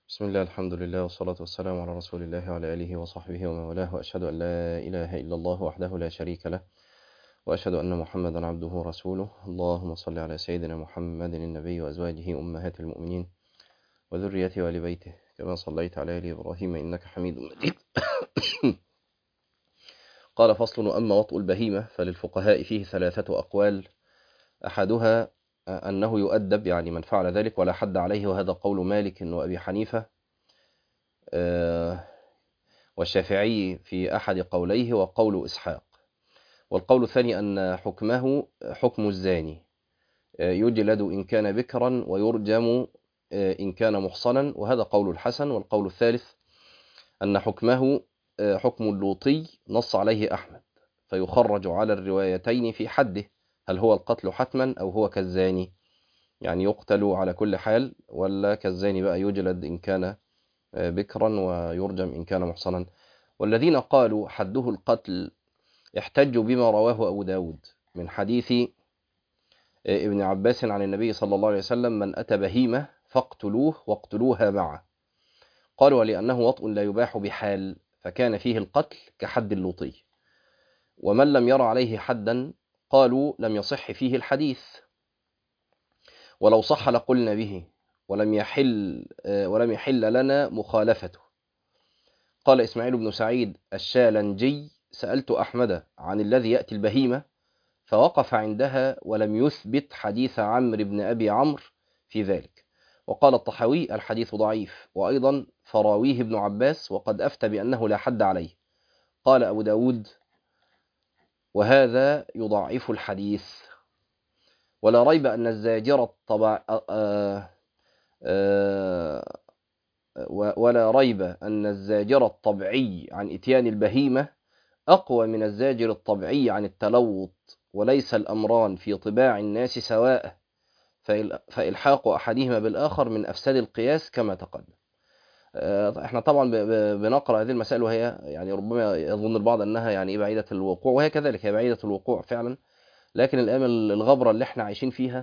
بسم الله الحمد لله والصلاة والسلام على رسول الله وعلى آله وصحبه ومن والاه وأشهد أن لا إله إلا الله وحده لا شريك له وأشهد أن محمدا عبده ورسوله اللهم صل على سيدنا محمد النبي وأزواجه أمهات المؤمنين وذريته وآل بيته كما صليت على آل إبراهيم إنك حميد مجيد قال فصل أما وطء البهيمة فللفقهاء فيه ثلاثة أقوال أحدها أنه يؤدب يعني من فعل ذلك ولا حد عليه وهذا قول مالك وأبي حنيفة والشافعي في أحد قوليه وقول إسحاق والقول الثاني أن حكمه حكم الزاني يجلد إن كان بكرا ويرجم إن كان محصنا وهذا قول الحسن والقول الثالث أن حكمه حكم اللوطي نص عليه أحمد فيخرج على الروايتين في حده هل هو القتل حتما أو هو كالزاني يعني يقتل على كل حال ولا كالزاني بقى يجلد إن كان بكرا ويرجم إن كان محصنا والذين قالوا حده القتل احتجوا بما رواه أبو داود من حديث ابن عباس عن النبي صلى الله عليه وسلم من أتى بهيمة فاقتلوه واقتلوها معه قالوا لأنه وطء لا يباح بحال فكان فيه القتل كحد اللوطي ومن لم ير عليه حدا قالوا لم يصح فيه الحديث ولو صح لقلنا به ولم يحل ولم يحل لنا مخالفته قال إسماعيل بن سعيد الشالنجي سألت أحمد عن الذي يأتي البهيمة فوقف عندها ولم يثبت حديث عمرو بن أبي عمرو في ذلك وقال الطحاوي الحديث ضعيف وأيضا فراويه ابن عباس وقد أفتى بأنه لا حد عليه قال أبو داود وهذا يضعف الحديث ولا ريب أن الزاجر الطبع ولا ريب أن الزاجر الطبعي عن إتيان البهيمة أقوى من الزاجر الطبعي عن التلوط وليس الأمران في طباع الناس سواء فإلحاق أحدهما بالآخر من أفساد القياس كما تقدم احنا طبعا بنقرا هذه المسائل وهي يعني ربما يظن البعض انها يعني بعيده الوقوع وهي كذلك هي بعيده الوقوع فعلا لكن الايام الغبره اللي احنا عايشين فيها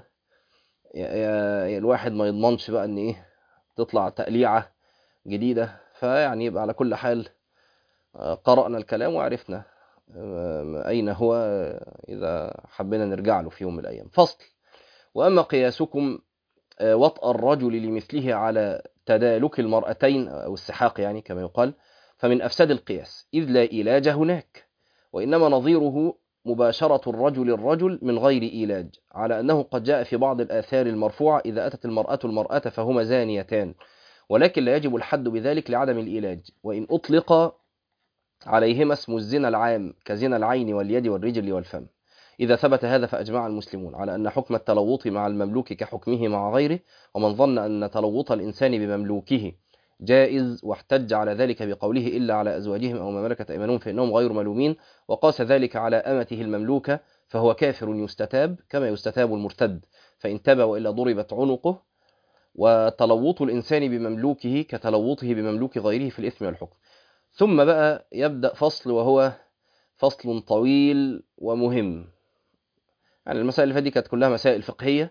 الواحد ما يضمنش بقى ان ايه تطلع تقليعه جديده فيعني يبقى على كل حال قرانا الكلام وعرفنا اين هو اذا حبينا نرجع له في يوم من الايام فصل واما قياسكم وطأ الرجل لمثله على تدالك المرأتين أو السحاق يعني كما يقال فمن أفساد القياس إذ لا إيلاج هناك وإنما نظيره مباشرة الرجل الرجل من غير إيلاج على أنه قد جاء في بعض الآثار المرفوعة إذا أتت المرأة المرأة فهما زانيتان ولكن لا يجب الحد بذلك لعدم الإيلاج وإن أطلق عليهما اسم الزنا العام كزنا العين واليد والرجل والفم إذا ثبت هذا فأجمع المسلمون على أن حكم التلوط مع المملوك كحكمه مع غيره ومن ظن أن تلوط الإنسان بمملوكه جائز واحتج على ذلك بقوله إلا على أزواجهم أو ما ملكت أيمانهم فإنهم غير ملومين وقاس ذلك على أمته المملوكة فهو كافر يستتاب كما يستتاب المرتد فإن تاب وإلا ضربت عنقه وتلوط الإنسان بمملوكه كتلوطه بمملوك غيره في الإثم والحكم ثم بقى يبدأ فصل وهو فصل طويل ومهم يعني المسائل اللي فاتت كانت كلها مسائل فقهية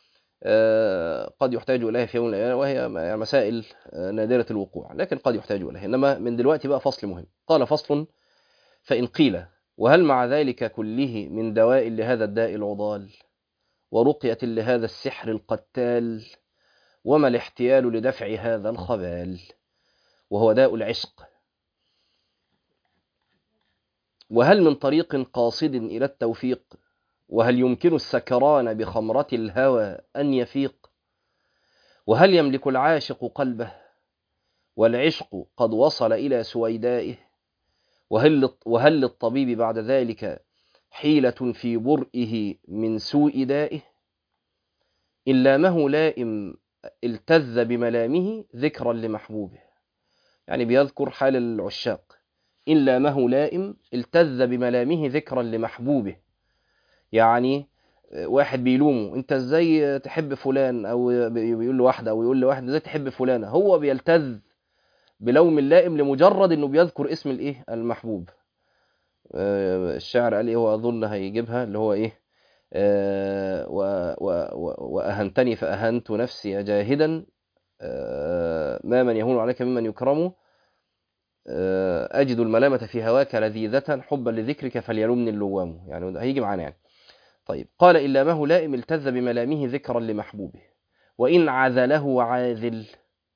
قد يحتاج إليها في يوم من الأيام وهي مسائل نادرة الوقوع لكن قد يحتاج إليها إنما من دلوقتي بقى فصل مهم قال فصل فإن قيل وهل مع ذلك كله من دواء لهذا الداء العضال ورقية لهذا السحر القتال وما الاحتيال لدفع هذا الخبال وهو داء العشق وهل من طريق قاصد إلى التوفيق وهل يمكن السكران بخمرة الهوى أن يفيق وهل يملك العاشق قلبه والعشق قد وصل إلى سويدائه وهل, وهل للطبيب بعد ذلك حيلة في برئه من سوء دائه إن لامه لائم التذ بملامه ذكرا لمحبوبه يعني بيذكر حال العشاق إن لامه لائم التذ بملامه ذكرا لمحبوبه يعني واحد بيلومه انت ازاي تحب فلان او بيقول له واحده او يقول لواحد ازاي تحب فلانه هو بيلتذ بلوم اللائم لمجرد انه بيذكر اسم الايه المحبوب الشاعر قال ايه واظن هيجيبها اللي هو ايه و و واهنتني فاهنت نفسي جاهدا ما من يهون عليك ممن يكرم آه، أجد الملامة في هواك لذيذة حبا لذكرك فليلومني اللوام يعني ده هيجي معانا يعني طيب قال إلا ما هو لائم التذ بملامه ذكرا لمحبوبه وإن عذله عاذل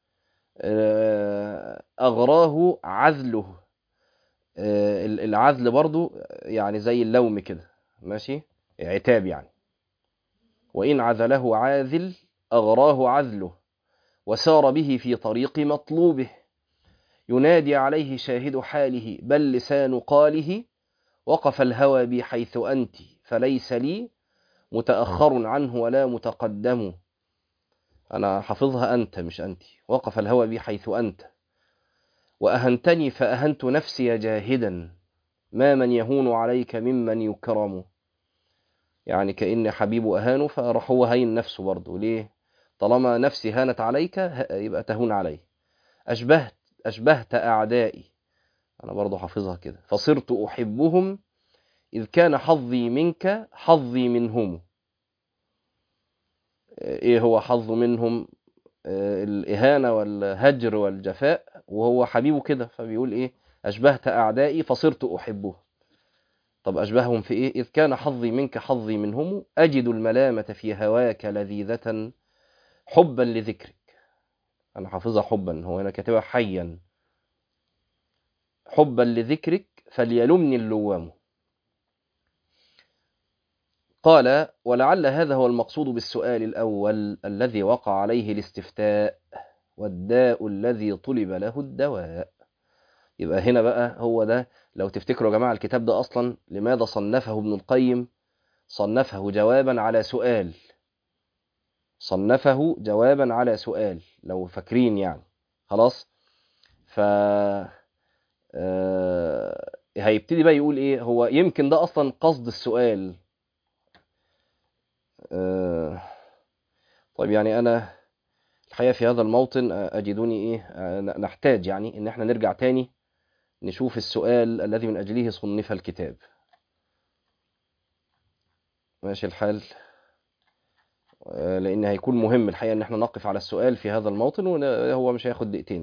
آه، أغراه عذله آه، العذل برضو يعني زي اللوم كده ماشي عتاب يعني وإن عذله عاذل أغراه عذله وسار به في طريق مطلوبه ينادي عليه شاهد حاله بل لسان قاله وقف الهوى بي حيث أنت فليس لي متأخر عنه ولا متقدم أنا حافظها أنت مش أنت وقف الهوى بي حيث أنت وأهنتني فأهنت نفسي جاهدا ما من يهون عليك ممن يكرم يعني كأن حبيب أهانه فراح هو هين نفسه برضه ليه طالما نفسي هانت عليك يبقى تهون علي أشبهت أشبهت أعدائي أنا برضه حافظها كده فصرت أحبهم إذ كان حظي منك حظي منهم إيه هو حظ منهم الإهانة والهجر والجفاء وهو حبيبه كده فبيقول إيه أشبهت أعدائي فصرت أحبهم طب أشبههم في إيه إذ كان حظي منك حظي منهم أجد الملامة في هواك لذيذة حبا لذكرك أنا حافظها حبا هو هنا كاتبها حيا حبا لذكرك فليلمني اللوام قال ولعل هذا هو المقصود بالسؤال الأول الذي وقع عليه الاستفتاء والداء الذي طلب له الدواء يبقى هنا بقى هو ده لو تفتكروا يا جماعة الكتاب ده أصلا لماذا صنفه ابن القيم صنفه جوابا على سؤال صنفه جوابا على سؤال لو فاكرين يعني خلاص ف آه... هيبتدي بقى يقول ايه هو يمكن ده اصلا قصد السؤال آه... طيب يعني انا الحقيقه في هذا الموطن اجدني ايه نحتاج يعني ان احنا نرجع تاني نشوف السؤال الذي من اجله صنف الكتاب ماشي الحال لان هيكون مهم الحقيقه ان احنا نقف على السؤال في هذا الموطن وهو مش هياخد دقيقتين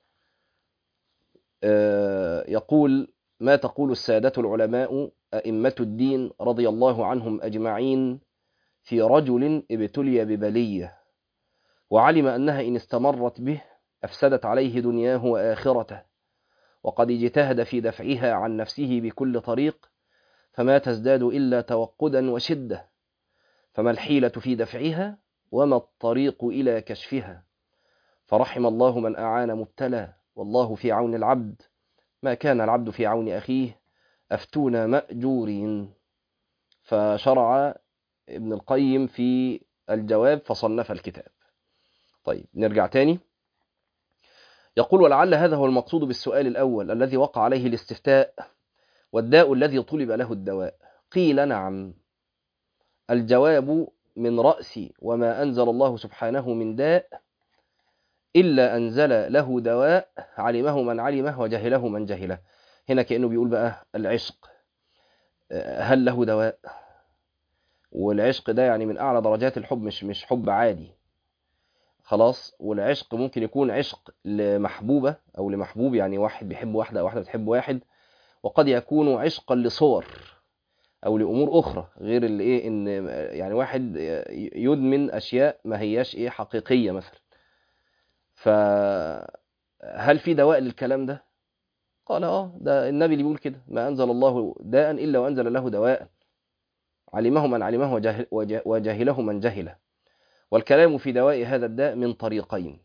يقول ما تقول السادة العلماء أئمة الدين رضي الله عنهم أجمعين في رجل ابتلي ببلية وعلم أنها إن استمرت به أفسدت عليه دنياه وآخرته وقد اجتهد في دفعها عن نفسه بكل طريق فما تزداد إلا توقدا وشدة فما الحيلة في دفعها وما الطريق إلى كشفها فرحم الله من أعان مبتلى والله في عون العبد ما كان العبد في عون أخيه أفتونا مأجورين فشرع ابن القيم في الجواب فصنف الكتاب طيب نرجع تاني يقول ولعل هذا هو المقصود بالسؤال الأول الذي وقع عليه الاستفتاء والداء الذي طلب له الدواء قيل نعم الجواب من رأسي وما أنزل الله سبحانه من داء إلا أنزل له دواء علمه من علمه وجهله من جهله هنا كأنه بيقول بقى العشق هل له دواء والعشق ده يعني من أعلى درجات الحب مش مش حب عادي خلاص والعشق ممكن يكون عشق لمحبوبة أو لمحبوب يعني واحد بيحب واحدة أو واحدة بتحب واحد وقد يكون عشقا لصور او لامور اخرى غير اللي ايه ان يعني واحد يدمن اشياء ما هياش ايه حقيقيه مثلا فهل في دواء للكلام ده قال اه ده النبي اللي بيقول كده ما انزل الله داء الا وانزل له دواء علمه من علمه وجهل وجهله من جهله والكلام في دواء هذا الداء من طريقين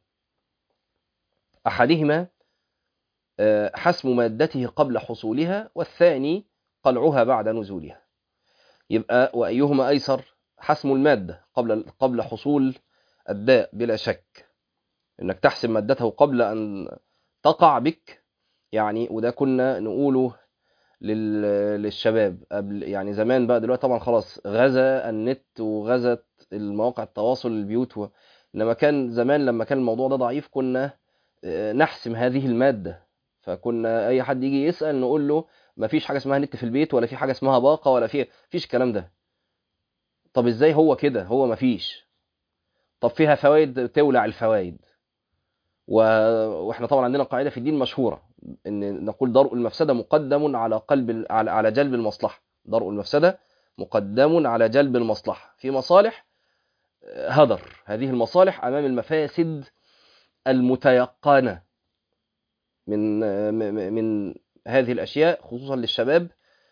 احدهما حسم مادته قبل حصولها والثاني قلعها بعد نزولها يبقى وأيهما أيسر حسم المادة قبل قبل حصول الداء بلا شك إنك تحسم مادته قبل أن تقع بك يعني وده كنا نقوله للشباب قبل يعني زمان بقى دلوقتي طبعا خلاص غزا النت وغزت المواقع التواصل البيوت و... انما كان زمان لما كان الموضوع ده ضعيف كنا نحسم هذه المادة فكنا اي حد يجي يسأل نقول له ما فيش حاجه اسمها نت في البيت ولا في حاجه اسمها باقه ولا في فيش الكلام ده طب ازاي هو كده هو ما فيش طب فيها فوائد تولع الفوائد واحنا طبعا عندنا قاعده في الدين مشهوره ان نقول درء المفسده مقدم على قلب على على جلب المصلحه درء المفسده مقدم على جلب المصلحه في مصالح هدر هذه المصالح امام المفاسد المتيقنه من من هذه الاشياء خصوصا للشباب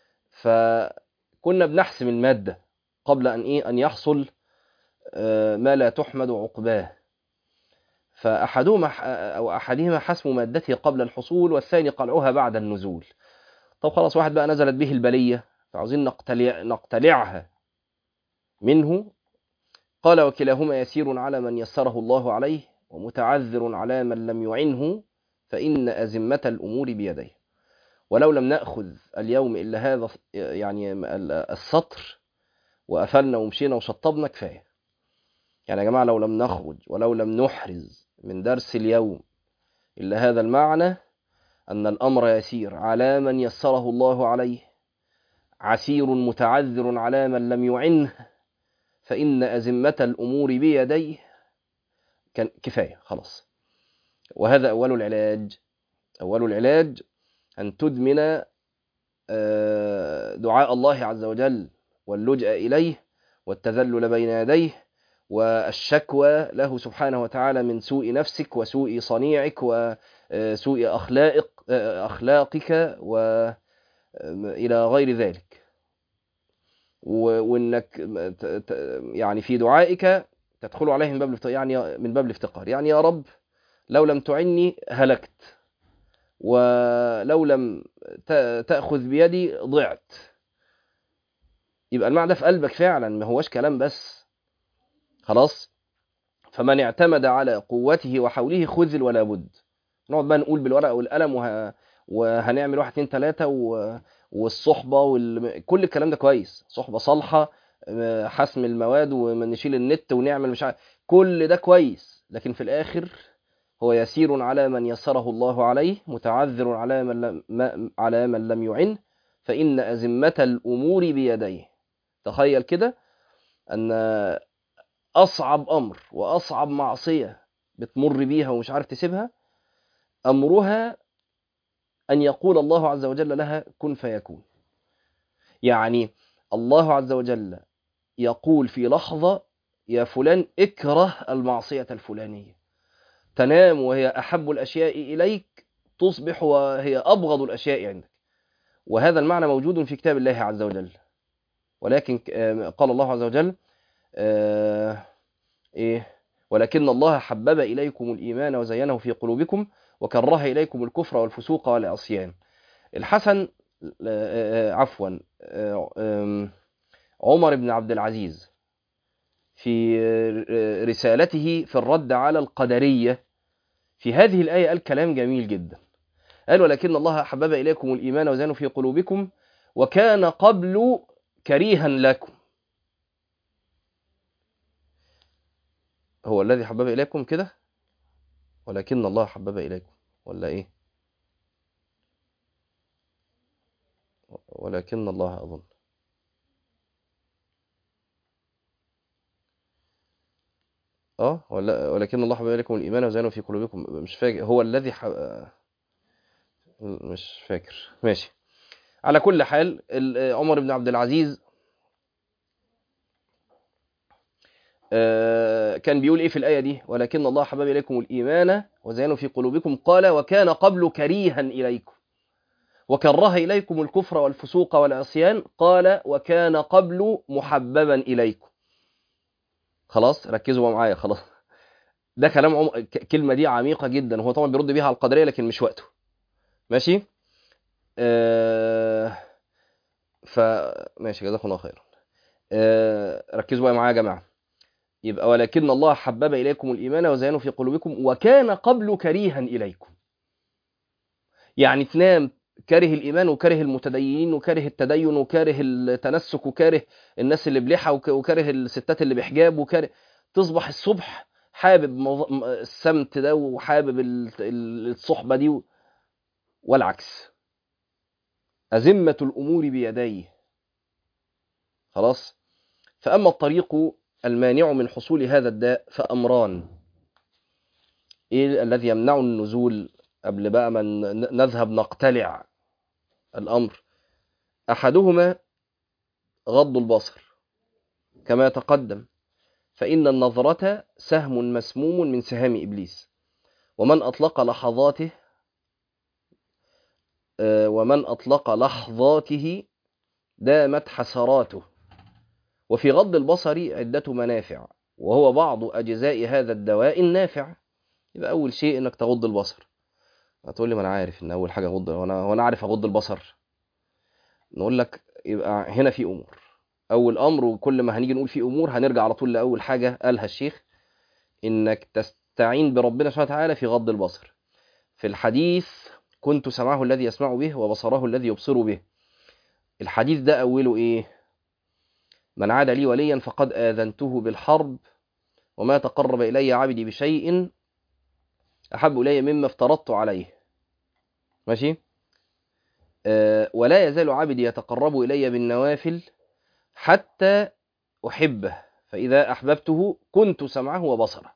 فكنا بنحسم الماده قبل ان ايه ان يحصل ما لا تحمد عقباه فأحدهما أو أحدهما حسم مادته قبل الحصول والثاني قلعها بعد النزول طب خلاص واحد بقى نزلت به البلية فعاوزين نقتلع نقتلعها منه قال وكلاهما يسير على من يسره الله عليه ومتعذر على من لم يعنه فإن أزمة الأمور بيديه ولو لم نأخذ اليوم إلا هذا يعني السطر وقفلنا ومشينا وشطبنا كفاية يعني يا جماعة لو لم نخرج ولو لم نحرز من درس اليوم إلا هذا المعنى أن الأمر يسير على من يسره الله عليه عسير متعذر على من لم يعنه فإن أزمة الأمور بيديه كان كفاية خلاص وهذا أول العلاج أول العلاج أن تدمن دعاء الله عز وجل واللجأ إليه والتذلل بين يديه والشكوى له سبحانه وتعالى من سوء نفسك وسوء صنيعك وسوء أخلاق أخلاقك وإلى غير ذلك وإنك يعني في دعائك تدخل عليه من باب يعني من باب الافتقار يعني يا رب لو لم تعني هلكت ولو لم تأخذ بيدي ضعت يبقى المعنى ده في قلبك فعلا ما هوش كلام بس خلاص فمن اعتمد على قوته وحوله خذل ولا بد نقعد بقى نقول بالورقه والقلم وه... وهنعمل واحد اتنين تلاته و... والصحبه وال... كل الكلام ده كويس صحبه صالحه حسم المواد ونشيل النت ونعمل مش عارف كل ده كويس لكن في الاخر هو يسير على من يسره الله عليه متعذر على من لم ما... على من لم يعن فان ازمه الامور بيديه تخيل كده ان أصعب أمر وأصعب معصية بتمر بيها ومش عارف تسيبها أمرها أن يقول الله عز وجل لها كن فيكون يعني الله عز وجل يقول في لحظة يا فلان اكره المعصية الفلانية تنام وهي أحب الأشياء إليك تصبح وهي أبغض الأشياء عندك وهذا المعنى موجود في كتاب الله عز وجل ولكن قال الله عز وجل آه إيه ولكن الله حبب إليكم الإيمان وزينه في قلوبكم وكره إليكم الكفر والفسوق والعصيان الحسن آه عفوا آه عمر بن عبد العزيز في رسالته في الرد على القدرية في هذه الآية قال كلام جميل جدا قال ولكن الله حبب إليكم الإيمان وزينه في قلوبكم وكان قبل كريها لكم هو الذي حبب إليكم كده ولكن الله حبب إليكم ولا إيه ولكن الله أظن اه ولا ولكن الله حبب إليكم الإيمان وزينه في قلوبكم مش فاكر هو الذي ح... مش فاكر ماشي على كل حال عمر بن عبد العزيز كان بيقول ايه في الايه دي ولكن الله حبب اليكم الايمان وزينه في قلوبكم قال وكان قبل كريها اليكم وكره اليكم الكفر والفسوق والعصيان قال وكان قبل محببا اليكم خلاص ركزوا معايا خلاص ده كلام عم... كلمه دي عميقه جدا هو طبعا بيرد بيها على القدريه لكن مش وقته ماشي آه... ف ماشي جزاكم الله خيرا آه... ركزوا بقى معايا يا جماعه يبقى ولكن الله حبب إليكم الإيمان وزينه في قلوبكم وكان قبل كريها إليكم يعني تنام كاره الإيمان وكاره المتدينين وكاره التدين وكاره التنسك وكاره الناس اللي بلحى وكاره الستات اللي بحجاب وكاره تصبح الصبح حابب السمت ده وحابب الصحبة دي والعكس أزمة الأمور بيديه خلاص فأما الطريق المانع من حصول هذا الداء فأمران ايه الذي يمنع النزول قبل بقى ما ن- نذهب نقتلع الامر احدهما غض البصر كما تقدم فان النظره سهم مسموم من سهام ابليس ومن اطلق لحظاته آه، ومن اطلق لحظاته دامت حسراته وفي غض البصر عده منافع وهو بعض اجزاء هذا الدواء النافع يبقى اول شيء انك تغض البصر هتقول لي ما انا عارف ان اول حاجه اغض وانا وانا عارف اغض البصر نقول لك يبقى هنا في امور اول امر وكل ما هنيجي نقول في امور هنرجع على طول لاول حاجه قالها الشيخ انك تستعين بربنا سبحانه وتعالى في غض البصر في الحديث كنت سمعه الذي يسمع به وبصره الذي يبصر به الحديث ده اوله ايه من عاد لي وليا فقد اذنته بالحرب وما تقرب الي عبدي بشيء احب الي مما افترضت عليه ماشي آه، ولا يزال عبدي يتقرب الي بالنوافل حتى احبه فاذا احببته كنت سمعه وبصره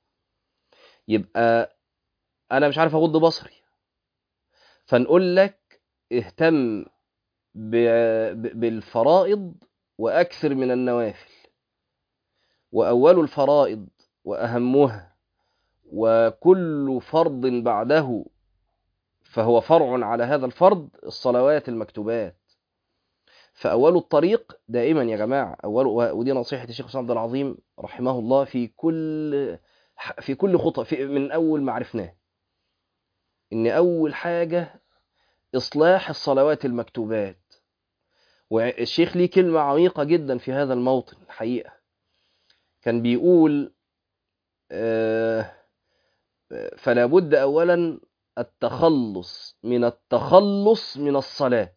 يبقى انا مش عارف اغض بصري فنقول لك اهتم ب- ب- بالفرائض واكثر من النوافل واول الفرائض واهمها وكل فرض بعده فهو فرع على هذا الفرض الصلوات المكتوبات فأول الطريق دائما يا جماعة أول ودي نصيحة الشيخ حسام عبد العظيم رحمه الله في كل في كل خطوة في من أول ما عرفناه إن أول حاجة إصلاح الصلوات المكتوبات والشيخ ليه كلمة عميقة جدا في هذا الموطن الحقيقة كان بيقول آه، آه، فلا بد أولا التخلص من التخلص من الصلاة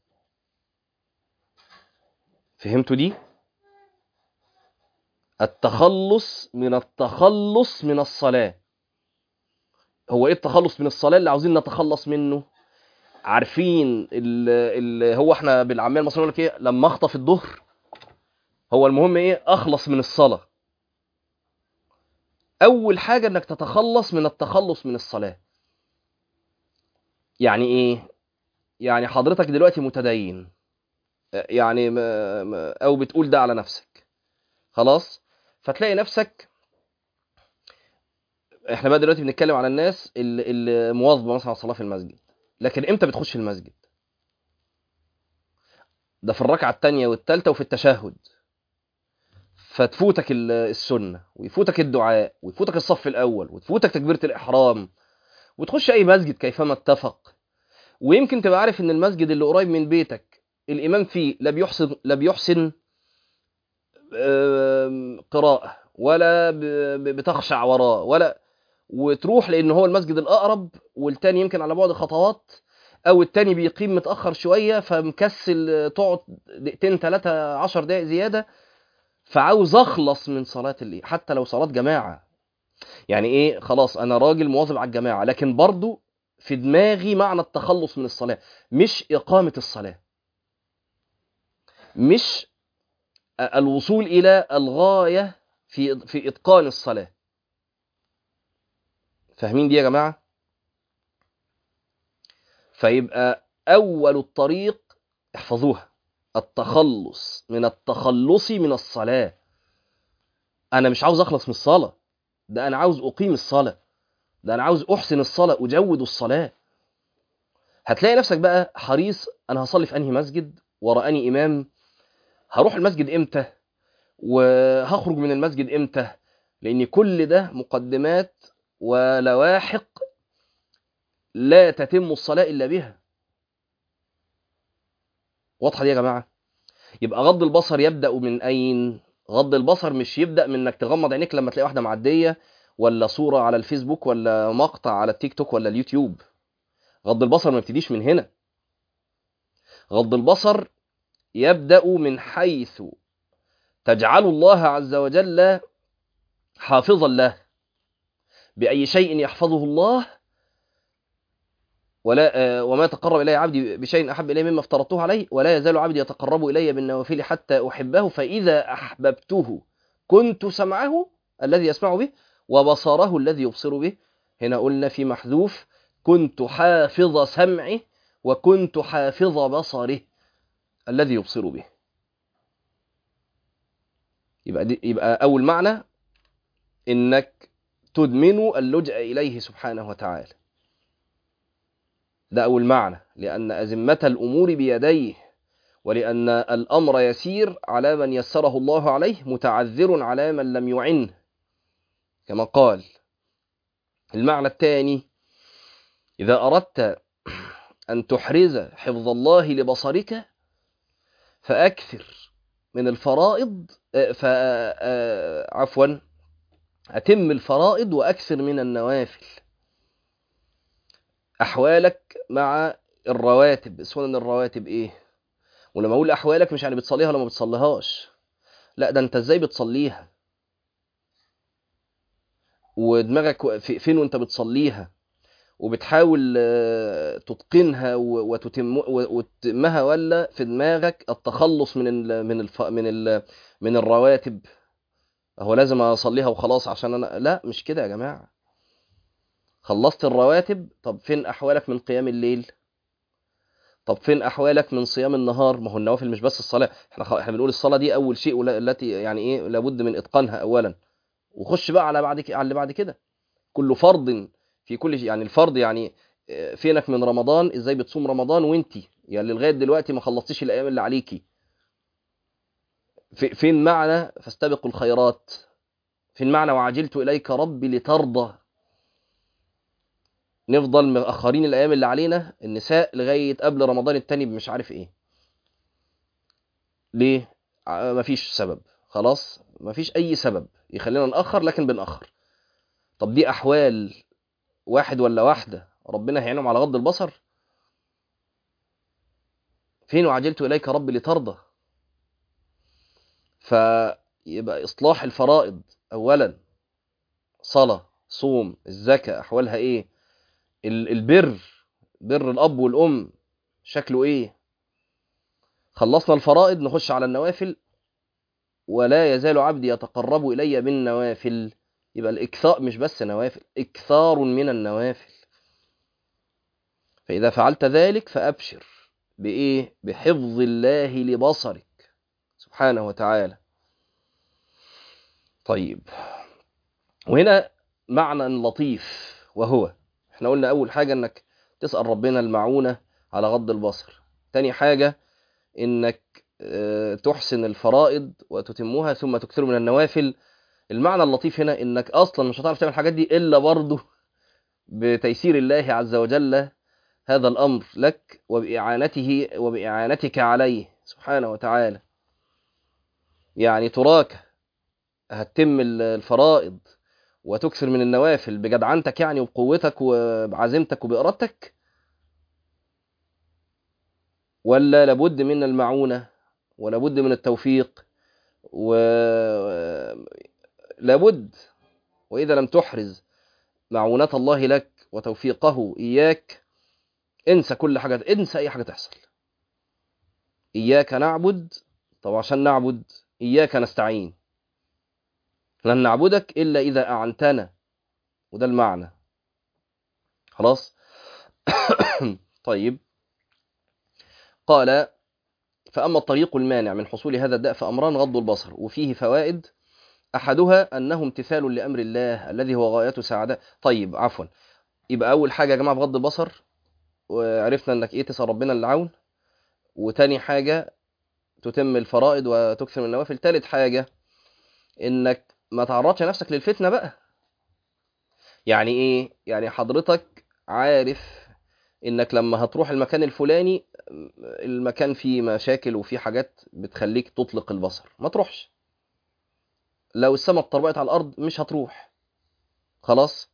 فهمتوا دي؟ التخلص من التخلص من الصلاة هو ايه التخلص من الصلاة اللي عاوزين نتخلص منه عارفين اللي هو احنا بالعامية المصرية يقول لك ايه لما اخطف الظهر هو المهم ايه اخلص من الصلاة اول حاجة انك تتخلص من التخلص من الصلاة يعني ايه يعني حضرتك دلوقتي متدين يعني ما ما او بتقول ده على نفسك خلاص فتلاقي نفسك احنا بقى دلوقتي بنتكلم على الناس اللي, اللي مواظبه مثلا على الصلاه في المسجد لكن امتى بتخش المسجد ده في الركعه الثانيه والثالثه وفي التشهد فتفوتك ال- السنه ويفوتك الدعاء ويفوتك الصف الاول وتفوتك تكبيره الاحرام وتخش اي مسجد كيفما اتفق ويمكن تبقى عارف ان المسجد اللي قريب من بيتك الامام فيه لا بيحسن لا بيحسن آم، قراءه ولا ب- ب- بتخشع وراه ولا وتروح لان هو المسجد الاقرب والتاني يمكن على بعد خطوات او التاني بيقيم متاخر شويه فمكسل تقعد دقيقتين ثلاثه عشر دقائق زياده فعاوز اخلص من صلاه اللي حتى لو صلاه جماعه يعني ايه خلاص انا راجل مواظب على الجماعه لكن برضو في دماغي معنى التخلص من الصلاه مش اقامه الصلاه مش الوصول الى الغايه في في اتقان الصلاه فاهمين دي يا جماعه فيبقى اول الطريق احفظوها التخلص من التخلص من الصلاه انا مش عاوز اخلص من الصلاه ده انا عاوز اقيم الصلاه ده انا عاوز احسن الصلاه اجود الصلاه هتلاقي نفسك بقى حريص انا هصلي في انهي مسجد ورا انهي امام هروح المسجد امتى وهخرج من المسجد امتى لان كل ده مقدمات ولواحق لا تتم الصلاه الا بها واضحه دي يا جماعه يبقى غض البصر يبدا من اين غض البصر مش يبدا من انك تغمض عينيك لما تلاقي واحده معديه ولا صوره على الفيسبوك ولا مقطع على التيك توك ولا اليوتيوب غض البصر ما يبتديش من هنا غض البصر يبدا من حيث تجعل الله عز وجل حافظا له باي شيء يحفظه الله ولا آه، وما تقرب الي عبدي بشيء احب الي مما افترضته عليه ولا يزال عبدي يتقرب الي بالنوافل حتى احبه فاذا احببته كنت سمعه الذي يسمع به وبصره الذي يبصر به هنا قلنا في محذوف كنت حافظ سمعه وكنت حافظ بصره الذي يبصر به يبقى, دي يبقى أول معنى إنك تدمن اللجأ إليه سبحانه وتعالى ده أول معنى لأن أزمة الأمور بيديه ولأن الأمر يسير على من يسره الله عليه متعذر على من لم يعنه كما قال المعنى الثاني إذا أردت أن تحرز حفظ الله لبصرك فأكثر من الفرائض ف عفوا أتم الفرائض وأكثر من النوافل أحوالك مع الرواتب سنن الرواتب إيه ولما أقول أحوالك مش يعني بتصليها ولا ما بتصليهاش لا ده أنت إزاي بتصليها ودماغك فين وأنت بتصليها وبتحاول تتقنها وتتم وتتمها ولا في دماغك التخلص من ال من الف من ال من الرواتب هو لازم اصليها وخلاص عشان انا لا مش كده يا جماعه خلصت الرواتب طب فين احوالك من قيام الليل طب فين احوالك من صيام النهار ما هو النوافل مش بس الصلاه احنا خ... احنا بنقول الصلاه دي اول شيء التي يعني ايه لابد من اتقانها اولا وخش بقى على بعد ك... على اللي بعد كده كل فرض في كل شيء يعني الفرض يعني فينك من رمضان ازاي بتصوم رمضان وانتي يعني لغايه دلوقتي ما خلصتيش الايام اللي عليكي في فين معنى فاستبقوا الخيرات فين معنى وعجلت اليك ربي لترضى نفضل مأخرين الايام اللي علينا النساء لغايه قبل رمضان التاني مش عارف ايه ليه مفيش سبب خلاص مفيش اي سبب يخلينا نأخر لكن بنأخر طب دي احوال واحد ولا واحدة ربنا هيعينهم على غض البصر فين وعجلت إليك ربي لترضى فيبقى إصلاح الفرائض أولا صلاة صوم الزكاة أحوالها إيه البر بر الأب والأم شكله إيه خلصنا الفرائض نخش على النوافل ولا يزال عبدي يتقرب إلي بالنوافل يبقى الإكثار مش بس نوافل إكثار من النوافل فإذا فعلت ذلك فأبشر بإيه؟ بحفظ الله لبصرك سبحانه وتعالى طيب وهنا معنى لطيف وهو احنا قلنا أول حاجة إنك تسأل ربنا المعونة على غض البصر تاني حاجة إنك تحسن الفرائض وتتمها ثم تكثر من النوافل المعنى اللطيف هنا انك اصلا مش هتعرف تعمل الحاجات دي الا برضه بتيسير الله عز وجل هذا الامر لك وباعانته وباعانتك عليه سبحانه وتعالى يعني تراك هتتم الفرائض وتكثر من النوافل بجدعنتك يعني وبقوتك وبعزيمتك وبإرادتك ولا لابد من المعونة ولابد من التوفيق و لابد وإذا لم تحرز معونة الله لك وتوفيقه إياك انسى كل حاجة انسى أي حاجة تحصل إياك نعبد طب عشان نعبد إياك نستعين لن نعبدك إلا إذا أعنتنا وده المعنى خلاص طيب قال فأما الطريق المانع من حصول هذا الداء فأمران غض البصر وفيه فوائد أحدها أنه امتثال لأمر الله الذي هو غاية سعادة طيب عفوا يبقى أول حاجة يا جماعة بغض البصر وعرفنا أنك إيه تسأل ربنا العون وتاني حاجة تتم الفرائض وتكثر من النوافل تالت حاجة إنك ما تعرضش نفسك للفتنة بقى يعني إيه يعني حضرتك عارف إنك لما هتروح المكان الفلاني المكان فيه مشاكل وفيه حاجات بتخليك تطلق البصر ما تروحش لو السماء اتطربقت على الارض مش هتروح خلاص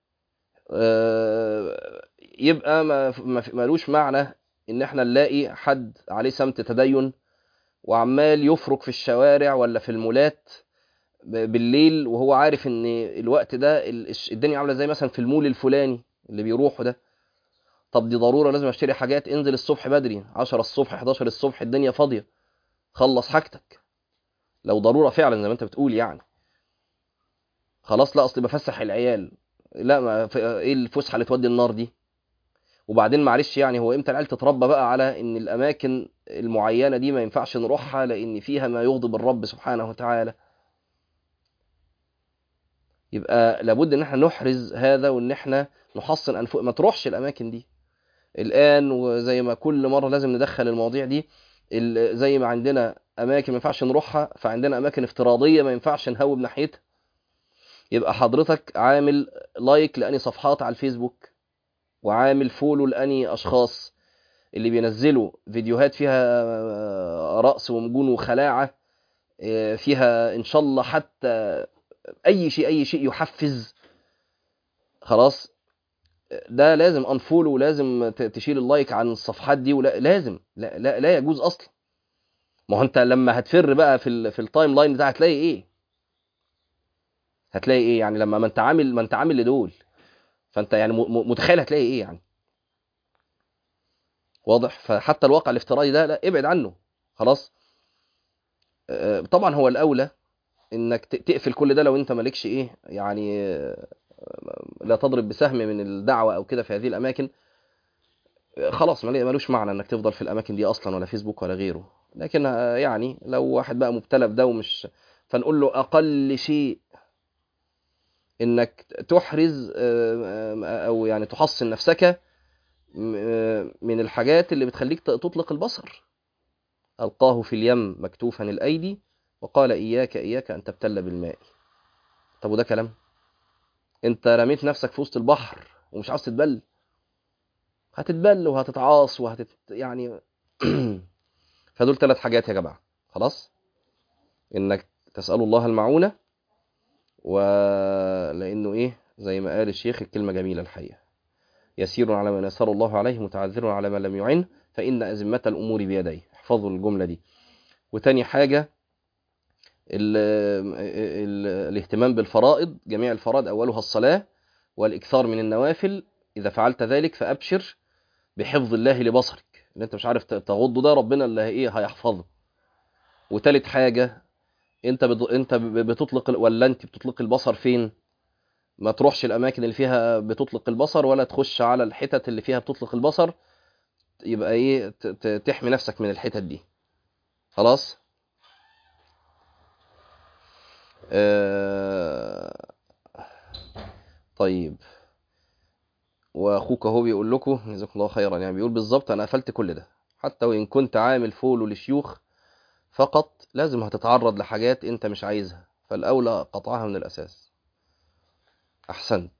آه يبقى ما ملوش معنى ان احنا نلاقي حد عليه سمت تدين وعمال يفرك في الشوارع ولا في المولات بالليل وهو عارف ان الوقت ده الدنيا عامله زي مثلا في المول الفلاني اللي بيروحوا ده طب دي ضروره لازم اشتري حاجات انزل الصبح بدري 10 الصبح 11 الصبح الدنيا فاضيه خلص حاجتك لو ضروره فعلا زي ما انت بتقول يعني خلاص لا اصل بفسح العيال لا ما ف- ايه الفسحه اللي تودي النار دي وبعدين معلش يعني هو امتى العيال تتربى بقى على ان الاماكن المعينه دي ما ينفعش نروحها لان فيها ما يغضب الرب سبحانه وتعالى يبقى لابد ان احنا نحرز هذا وان احنا نحصن انف ما تروحش الاماكن دي الان وزي ما كل مره لازم ندخل المواضيع دي ال- زي ما عندنا اماكن ما ينفعش نروحها فعندنا اماكن افتراضيه ما ينفعش نهوب ناحيتها يبقى حضرتك عامل لايك لاني صفحات على الفيسبوك وعامل فولو لاني اشخاص اللي بينزلوا فيديوهات فيها آه، رقص ومجون وخلاعه آه، فيها ان شاء الله حتى اي شيء اي شيء يحفز خلاص ده لازم انفولو ولازم ت- تشيل اللايك عن الصفحات دي ولا لازم لا, لا لا يجوز اصلا ما هو انت لما هتفر بقى في ال في التايم لاين بتاعك هتلاقي ايه هتلاقي ايه يعني لما ما انت عامل ما انت عامل لدول فانت يعني م- م- متخيل هتلاقي ايه يعني واضح فحتى الواقع الافتراضي ده لا ابعد عنه خلاص آه، طبعا هو الاولى انك ت- تقفل كل ده لو انت مالكش ايه يعني آه، لا تضرب بسهم من الدعوه او كده في هذه الاماكن آه، خلاص مال- ملوش معنى انك تفضل في الاماكن دي اصلا ولا فيسبوك ولا غيره لكن آه، يعني لو واحد بقى مبتلى بده ومش فنقول له اقل شيء انك تحرز آه، آه، او يعني تحصن نفسك م- آه، من الحاجات اللي بتخليك ت- تطلق البصر ألقاه في اليم مكتوفا الأيدي وقال إياك إياك أن تبتل بالماء طب وده كلام أنت رميت نفسك في وسط البحر ومش عاوز تتبل هتتبل وهتتعاص وهتت يعني فدول ثلاث حاجات يا جماعة خلاص إنك تسألوا الله المعونة ولأنه إيه زي ما قال الشيخ الكلمة جميلة الحقيقة يسير على من يسر الله عليه متعذر على من لم يعن فإن أزمة الأمور بيديه احفظوا الجملة دي وتاني حاجة ال ال الاهتمام بالفرائض جميع الفرائض أولها الصلاة والإكثار من النوافل إذا فعلت ذلك فأبشر بحفظ الله لبصرك اللي أنت مش عارف تغضه ده ربنا اللي إيه هيحفظه وتالت حاجة أنت بت... أنت بتطلق ولا أنت بتطلق البصر فين؟ ما تروحش الأماكن اللي فيها بتطلق البصر ولا تخش على الحتت اللي فيها بتطلق البصر يبقى إيه ت... ت... تحمي نفسك من الحتت دي خلاص؟ آه... طيب واخوك اهو بيقول لكم جزاكم الله خيرا يعني بيقول بالظبط انا قفلت كل ده حتى وان كنت عامل فولو لشيوخ فقط لازم هتتعرض لحاجات انت مش عايزها فالاولى قطعها من الاساس احسنت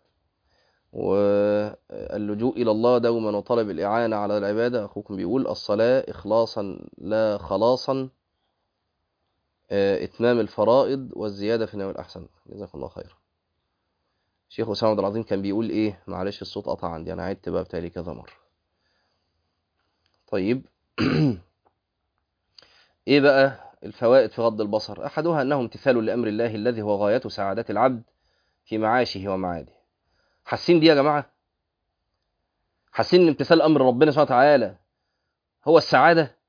واللجوء الى الله دوما وطلب الاعانه على العباده اخوكم بيقول الصلاه اخلاصا لا خلاصا اتمام الفرائض والزياده في النوم الاحسن جزاكم الله خيرا شيخ اسامه عبد العظيم كان بيقول ايه معلش الصوت قطع عندي انا عدت بقى بتالي كذا مره طيب ايه بقى الفوائد في غض البصر احدها انه امتثال لامر الله الذي هو غايه سعاده العبد في معاشه ومعاده حاسين دي يا جماعه حاسين ان امتثال امر ربنا سبحانه وتعالى هو السعاده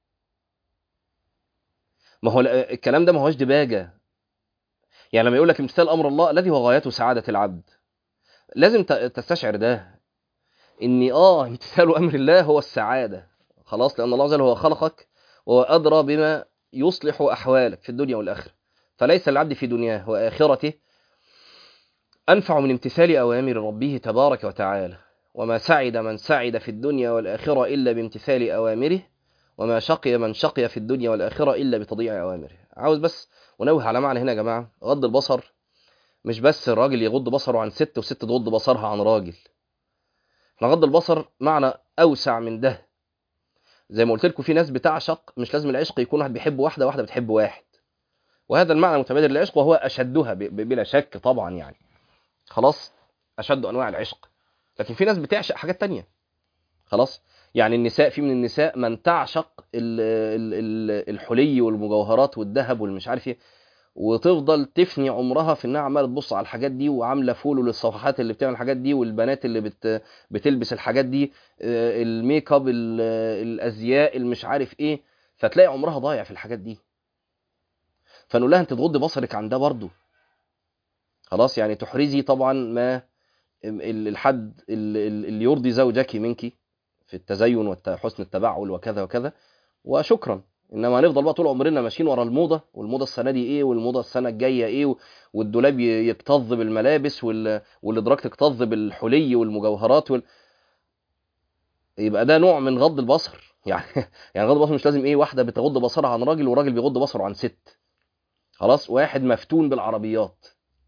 ما هو الكلام ده ما هوش دباجه يعني لما يقول لك امتثال امر الله الذي هو غايه سعاده العبد لازم تستشعر ده ان اه امتثال امر الله هو السعاده خلاص لان الله عز وجل هو خلقك وهو ادرى بما يصلح احوالك في الدنيا والاخره فليس العبد في دنياه واخرته انفع من امتثال اوامر ربه تبارك وتعالى وما سعد من سعد في الدنيا والاخره الا بامتثال اوامره وما شقي من شقي في الدنيا والاخره الا بتضييع اوامره عاوز بس ونوه على معنى هنا يا جماعه غض البصر مش بس الراجل يغض بصره عن ست وست تغض بصرها عن راجل احنا غض البصر معنى اوسع من ده زي ما قلت لكم في ناس بتعشق مش لازم العشق يكون واحد بيحب واحده واحده بتحب واحد وهذا المعنى المتبادر للعشق وهو اشدها بلا شك طبعا يعني خلاص اشد انواع العشق لكن في ناس بتعشق حاجات تانية خلاص يعني النساء في من النساء من تعشق الحلي والمجوهرات والذهب والمش عارف ايه وتفضل تفني عمرها في انها عماله تبص على الحاجات دي وعامله فولو للصفحات اللي بتعمل الحاجات دي والبنات اللي بت بتلبس الحاجات دي الميك اب الازياء المش عارف ايه فتلاقي عمرها ضايع في الحاجات دي فنقول لها انت تغضي بصرك عن ده برضه خلاص يعني تحرزي طبعا ما ال- الحد ال- ال- اللي يرضي زوجك منك في التزين وحسن التبعل وكذا وكذا وشكرا انما هنفضل بقى طول عمرنا ماشيين ورا الموضه والموضه السنه دي ايه والموضه السنه الجايه ايه و- والدولاب ي- يكتظ بالملابس وال... والادراك تكتظ بالحلي والمجوهرات وال... يبقى ده نوع من غض البصر يعني يعني غض البصر مش لازم ايه واحده بتغض بصرها عن راجل وراجل بيغض بصره عن ست خلاص واحد مفتون بالعربيات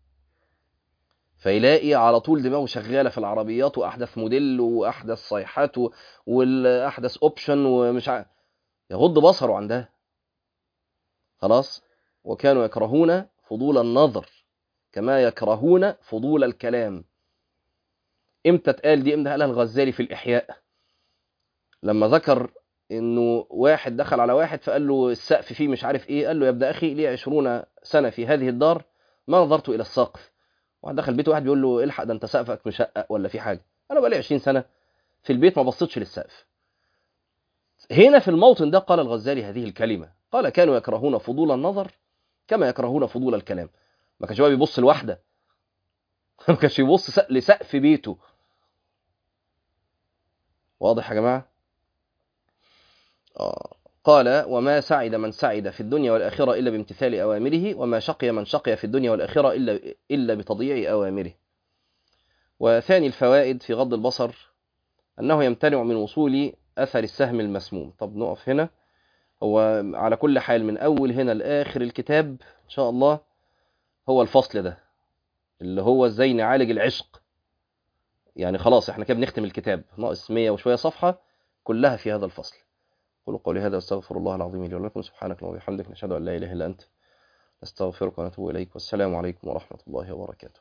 فيلاقي على طول دماغه شغاله في العربيات واحدث موديل واحدث صيحات و- والاحدث اوبشن ومش ع... يغض بصره عن ده خلاص وكانوا يكرهون فضول النظر كما يكرهون فضول الكلام امتى اتقال دي امتى قالها الغزالي في الاحياء لما ذكر انه واحد دخل على واحد فقال له السقف فيه مش عارف ايه قال له يا ابن اخي لي 20 سنه في هذه الدار ما نظرت الى السقف واحد دخل بيت واحد بيقول له الحق ده انت سقفك مشقق ولا في حاجه انا بقى لي 20 سنه في البيت ما بصيتش للسقف هنا في الموطن ده قال الغزالي هذه الكلمه قال كانوا يكرهون فضول النظر كما يكرهون فضول الكلام ما كانش بقى بيبص لواحده ما كانش يبص سق- لسقف بيته واضح يا جماعه آه. قال وما سعد من سعد في الدنيا والآخرة إلا بامتثال أوامره وما شقي من شقي في الدنيا والآخرة إلا, إلا بتضييع أوامره وثاني الفوائد في غض البصر أنه يمتنع من وصول أثر السهم المسموم طب نقف هنا هو على كل حال من أول هنا لآخر الكتاب إن شاء الله هو الفصل ده اللي هو إزاي نعالج العشق يعني خلاص احنا كده بنختم الكتاب ناقص 100 وشوية صفحة كلها في هذا الفصل قولوا قولي هذا واستغفر الله العظيم لي ولكم سبحانك اللهم وبحمدك نشهد ان لا اله الا انت نستغفرك ونتوب اليك والسلام عليكم ورحمه الله وبركاته